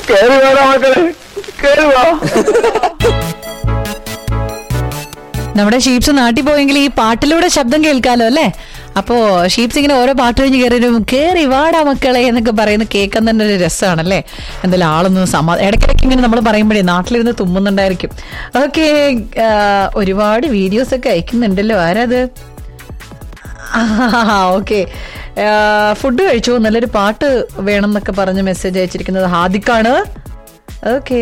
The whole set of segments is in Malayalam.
കേറി വാടാ മക്കളെ കേറി വാ നമ്മുടെ ഷീപ്സ് നാട്ടിൽ പോയെങ്കിൽ ഈ പാട്ടിലൂടെ ശബ്ദം കേൾക്കാലോ അല്ലേ അപ്പോ ഷീപ്സ് ഇങ്ങനെ ഓരോ പാട്ട് കഴിഞ്ഞ് കയറി വരും കേറി വാടാ മക്കളെ എന്നൊക്കെ പറയുന്ന കേൾക്കാൻ തന്നെ ഒരു രസമാണല്ലേ എന്തായാലും ആളൊന്ന് സമാ ഇടയ്ക്കിടയ്ക്ക് ഇങ്ങനെ നമ്മൾ പറയുമ്പോഴേ നാട്ടിലിരുന്ന് തുമ്മുന്നുണ്ടായിരിക്കും ഓക്കെ ഒരുപാട് വീഡിയോസ് ഒക്കെ അയക്കുന്നുണ്ടല്ലോ ആരത് ഓക്കെ ഫുഡ് കഴിച്ചു നല്ലൊരു പാട്ട് വേണം എന്നൊക്കെ പറഞ്ഞ് മെസ്സേജ് അയച്ചിരിക്കുന്നത് ഹാദിക്കാണ് ഓക്കേ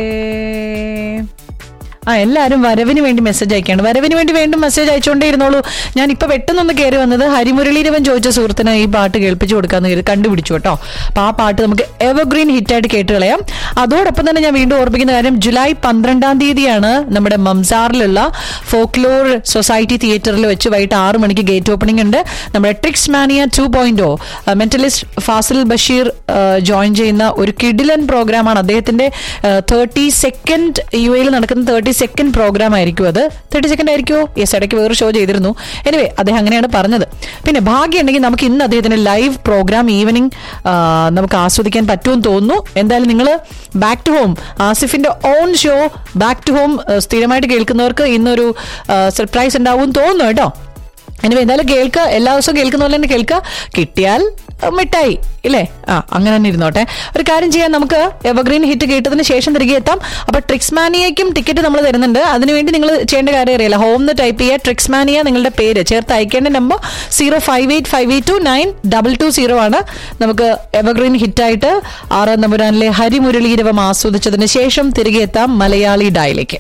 ആ എല്ലാവരും വരവിന് വേണ്ടി മെസ്സേജ് അയക്കാണ് വരവിന് വേണ്ടി വീണ്ടും മെസ്സേജ് അയച്ചുകൊണ്ടേ ഇരുന്നോളൂ ഞാൻ ഇപ്പൊ പെട്ടെന്നൊന്ന് കയറി വന്നത് ഹരിമുരളീരവൻ ചോദിച്ച സുഹൃത്തിന് ഈ പാട്ട് കേൾപ്പിച്ചു കൊടുക്കാന്ന് കരുതി കണ്ടുപിടിച്ചു കേട്ടോ അപ്പൊ ആ പാട്ട് നമുക്ക് എവർഗ്രീൻ ഹിറ്റായിട്ട് കേട്ട് കളയാം അതോടൊപ്പം തന്നെ ഞാൻ വീണ്ടും ഓർപ്പിക്കുന്ന കാര്യം ജൂലൈ പന്ത്രണ്ടാം തീയതിയാണ് നമ്മുടെ മംസാറിലുള്ള ഫോക്ലോർ സൊസൈറ്റി തിയേറ്ററിൽ വെച്ച് വൈകിട്ട് ആറ് മണിക്ക് ഗേറ്റ് ഓപ്പണിംഗ് ഉണ്ട് നമ്മുടെ tricks mania two point mentalist Fasil Basheer join ചെയ്യുന്ന ഒരു കിഡിലൻ പ്രോഗ്രാമാണ് അദ്ദേഹത്തിന്റെ തേർട്ടി സെക്കൻഡ് യു എയിൽ നടക്കുന്ന തേർട്ടി സെക്കൻഡ് പ്രോഗ്രാം ആയിരിക്കും അത് തേർട്ടി സെക്കൻഡ് ആയിരിക്കുമോ യെസ് ഇടയ്ക്ക് വേറെ ഷോ ചെയ്തിരുന്നു എനിവേ അദ്ദേഹം അങ്ങനെയാണ് പറഞ്ഞത് പിന്നെ ഭാഗ്യം ഉണ്ടെങ്കിൽ നമുക്ക് ഇന്ന് അദ്ദേഹത്തിന്റെ ലൈവ് പ്രോഗ്രാം ഈവനിങ് നമുക്ക് ആസ്വദിക്കാൻ പറ്റുമെന്ന് തോന്നുന്നു എന്തായാലും നിങ്ങൾ ബാക്ക് ടു ഹോം ആസിഫിന്റെ own show back to home സ്ഥിരമായിട്ട് കേൾക്കുന്നവർക്ക് ഇന്നൊരു സർപ്രൈസ് ഉണ്ടാവും എന്ന് തോന്നുന്നു കേട്ടോ ഇനി എന്തായാലും കേൾക്കുക എല്ലാ ദിവസവും കേൾക്കുന്ന പോലെ തന്നെ കേൾക്കുക കിട്ടിയാൽ അഹ് മിഠായി ഇല്ലേ ആ അങ്ങനെ തന്നെ ഇരുന്നോട്ടെ ഒരു കാര്യം ചെയ്യാൻ നമുക്ക് എവർഗ്രീൻ ഹിറ്റ് കേട്ടതിന് ശേഷം തിരികെ എത്താം അപ്പൊ ട്രിക്സ്മാനിയയ്ക്കും ടിക്കറ്റ് നമ്മൾ തരുന്നുണ്ട് അതിനുവേണ്ടി നിങ്ങൾ ചെയ്യേണ്ട കാര്യം അറിയില്ല ഹോം എന്ന് ടൈപ്പ് ചെയ്യുക ട്രിക്സ്മാനിയ നിങ്ങളുടെ പേര് ചേർത്ത് അയക്കേണ്ട number zero five eight five eight two nine double two zero ആണ് നമുക്ക് എവർഗ്രീൻ ഹിറ്റായിട്ട് ആറാം നമ്പുരാനിലെ ഹരിമുരളീരവം ആസ്വദിച്ചതിന് ശേഷം തിരികെ എത്താം മലയാളി ഡായിലേക്ക്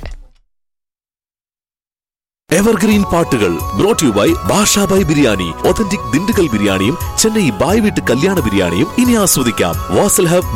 എവർഗ്രീൻ പാട്ടുകൾ brought you by Basha by biryani authentic Dindigul ബിരിയാണിയും ചെന്നൈ ബായ് വീട്ട് കല്യാണ ബിരിയാണിയും ഇനി ആസ്വദിക്കാം വാസൽ ഹബ്